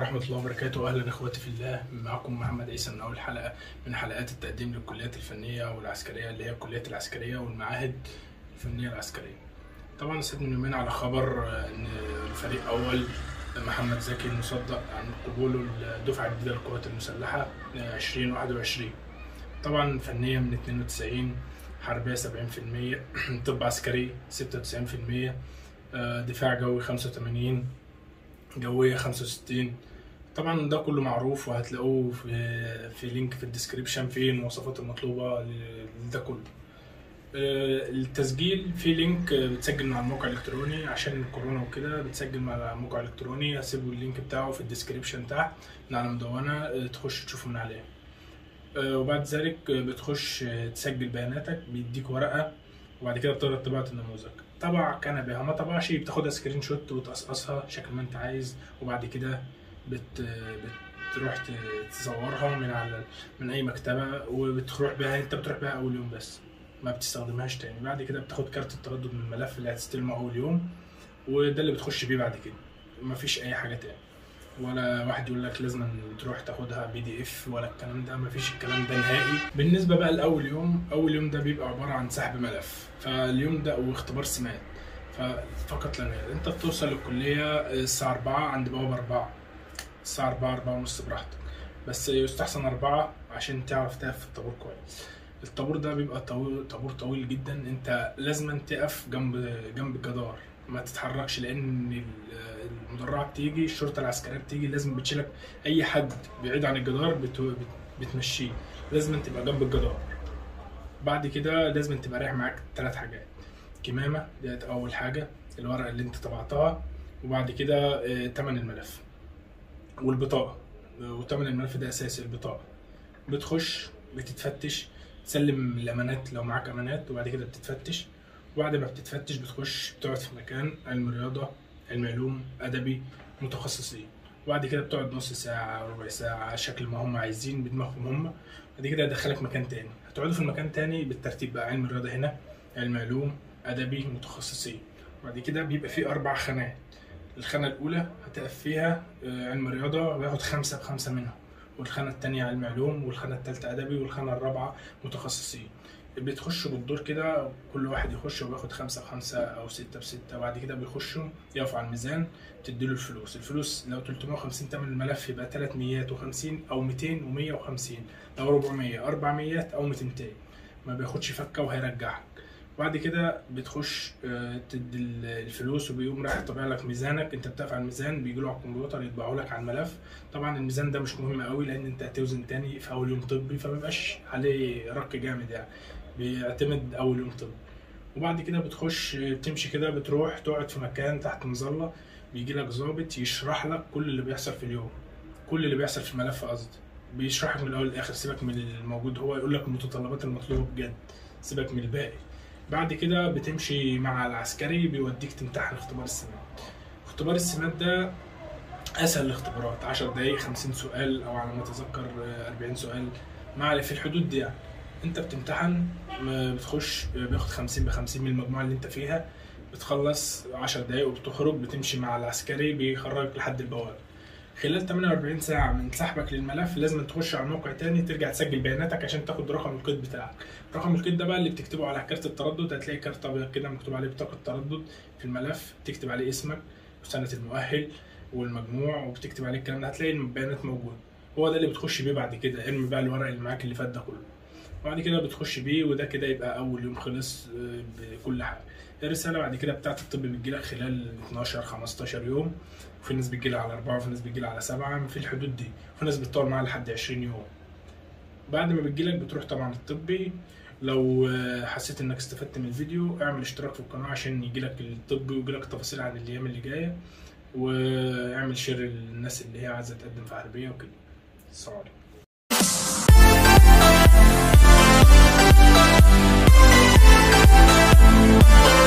ورحمة الله وبركاته أهلا إخواتي في الله معكم محمد عيسى من أول حلقة من حلقات التقديم للكليات الفنية والعسكرية اللي هي الكليات العسكرية والمعاهد الفنية العسكرية طبعا صحيت من يومين على خبر إن الفريق أول محمد زكي مصدق عن قبوله الدفعة الجديدة للقوات المسلحة 2021 طبعا فنية من 92 حربية 70% طب عسكري 96% دفاع جوي 85 جوية 65 طبعا ده كله معروف وهتلاقوه في في لينك في الديسكريبشن في المواصفات المطلوبة لده كله التسجيل في لينك بتسجل مع الموقع الالكتروني عشان الكورونا وكده بتسجل مع الموقع الالكتروني هسيبه اللينك بتاعه في الديسكريبشن تحت من على مدونة تخش تشوفه من عليه وبعد ذلك بتخش تسجل بياناتك بيديك ورقة وبعد كده بتقدر طباعة النموذج طبع كنبه ما طبعش بتاخدها سكرين شوت وتقصقصها شكل ما انت عايز وبعد كده بت بتروح تصورها من على من اي مكتبه وبتروح بيها انت بتروح بيها اول يوم بس ما بتستخدمهاش تاني بعد كده بتاخد كارت التردد من الملف اللي هتستلمه اول يوم وده اللي بتخش بيه بعد كده مفيش اي حاجه تاني ولا واحد يقول لك لازم تروح تاخدها بي دي اف ولا الكلام ده مفيش الكلام ده نهائي بالنسبه بقى لاول يوم اول يوم ده بيبقى عباره عن سحب ملف فاليوم ده واختبار سمات ففقط لا غير انت بتوصل الكليه الساعه 4 عند بوابه 4 الساعه 4 4 ونص براحتك بس يستحسن 4 عشان تعرف تقف في الطابور كويس الطابور ده بيبقى طويل طابور طويل جدا انت لازم تقف جنب جنب الجدار ما تتحركش لان المدرعه بتيجي الشرطه العسكريه بتيجي لازم بتشيلك اي حد بعيد عن الجدار بت... بتمشيه لازم تبقى جنب الجدار بعد كده لازم تبقى رايح معاك ثلاث حاجات كمامه ديت اول حاجه الورقه اللي انت طبعتها وبعد كده تمن الملف والبطاقه وتمن الملف ده اساسي البطاقه بتخش بتتفتش تسلم الامانات لو معاك امانات وبعد كده بتتفتش وبعد ما بتتفتش بتخش بتقعد في مكان علم رياضه علم علوم ادبي متخصصين وبعد كده بتقعد نص ساعة ربع ساعة شكل ما هم عايزين بدماغهم هم بعد كده يدخلك مكان تاني هتقعدوا في المكان تاني بالترتيب بقى علم الرياضة هنا علم علوم أدبي متخصصين وبعد كده بيبقى فيه أربع خانات الخانة الأولى هتقف فيها علم رياضة وياخد خمسة بخمسة منهم والخانة التانية علم علوم والخانة التالتة أدبي والخانة الرابعة متخصصين بتخشوا بالدور كده كل واحد يخش وبياخد خمسة بخمسة أو ستة بستة وبعد كده بيخشوا يقفوا على الميزان تديله الفلوس الفلوس لو 350 تمن الملف يبقى 350 أو 200 و150 لو 400 400 أو 200 ما بياخدش فكة وهيرجعك بعد كده بتخش تدي الفلوس وبيقوم رايح طابع لك ميزانك انت بتقف على الميزان بيجي له على الكمبيوتر يطبعوا لك على الملف طبعا الميزان ده مش مهم قوي لان انت هتوزن تاني في اول يوم طبي فمبقاش عليه رك جامد يعني بيعتمد اول يوم طبي وبعد كده بتخش بتمشي كده بتروح تقعد في مكان تحت مظله بيجي لك ظابط يشرح لك كل اللي بيحصل في اليوم كل اللي بيحصل في الملف قصدي بيشرح لك من الاول للاخر سيبك من الموجود هو يقول لك المتطلبات المطلوبه بجد سيبك من الباقي بعد كده بتمشي مع العسكري بيوديك تمتحن اختبار السمات اختبار السمات ده اسهل الاختبارات 10 دقايق 50 سؤال او على ما اتذكر 40 سؤال ما في الحدود دي يعني انت بتمتحن بتخش بياخد 50 ب 50 من المجموعه اللي انت فيها بتخلص 10 دقايق وبتخرج بتمشي مع العسكري بيخرجك لحد البوابه خلال 48 ساعة من سحبك للملف لازم تخش على موقع تاني ترجع تسجل بياناتك عشان تاخد رقم القيد بتاعك. رقم القيد ده بقى اللي بتكتبه على كارت التردد هتلاقي كارت ابيض كده مكتوب عليه بطاقة تردد في الملف تكتب عليه اسمك وسنة المؤهل والمجموع وبتكتب عليه الكلام ده هتلاقي البيانات موجودة. هو ده اللي بتخش بيه بعد كده ارمي بقى الورق اللي معاك اللي فات ده كله. بعد كده بتخش بيه وده كده يبقى اول يوم خلص بكل حاجه الرساله بعد كده بتاعه الطب بتجيلك خلال 12 15 يوم وفي ناس بتجيلها على أربعة وفي ناس بتجيلها على سبعة في الحدود دي وفي ناس بتطول معاها لحد 20 يوم بعد ما بتجيلك بتروح طبعا الطبي لو حسيت انك استفدت من الفيديو اعمل اشتراك في القناه عشان يجيلك الطبي ويجيلك تفاصيل عن الايام اللي جايه واعمل شير للناس اللي هي عايزه تقدم في حربيه وكده السلام عليكم Thank you.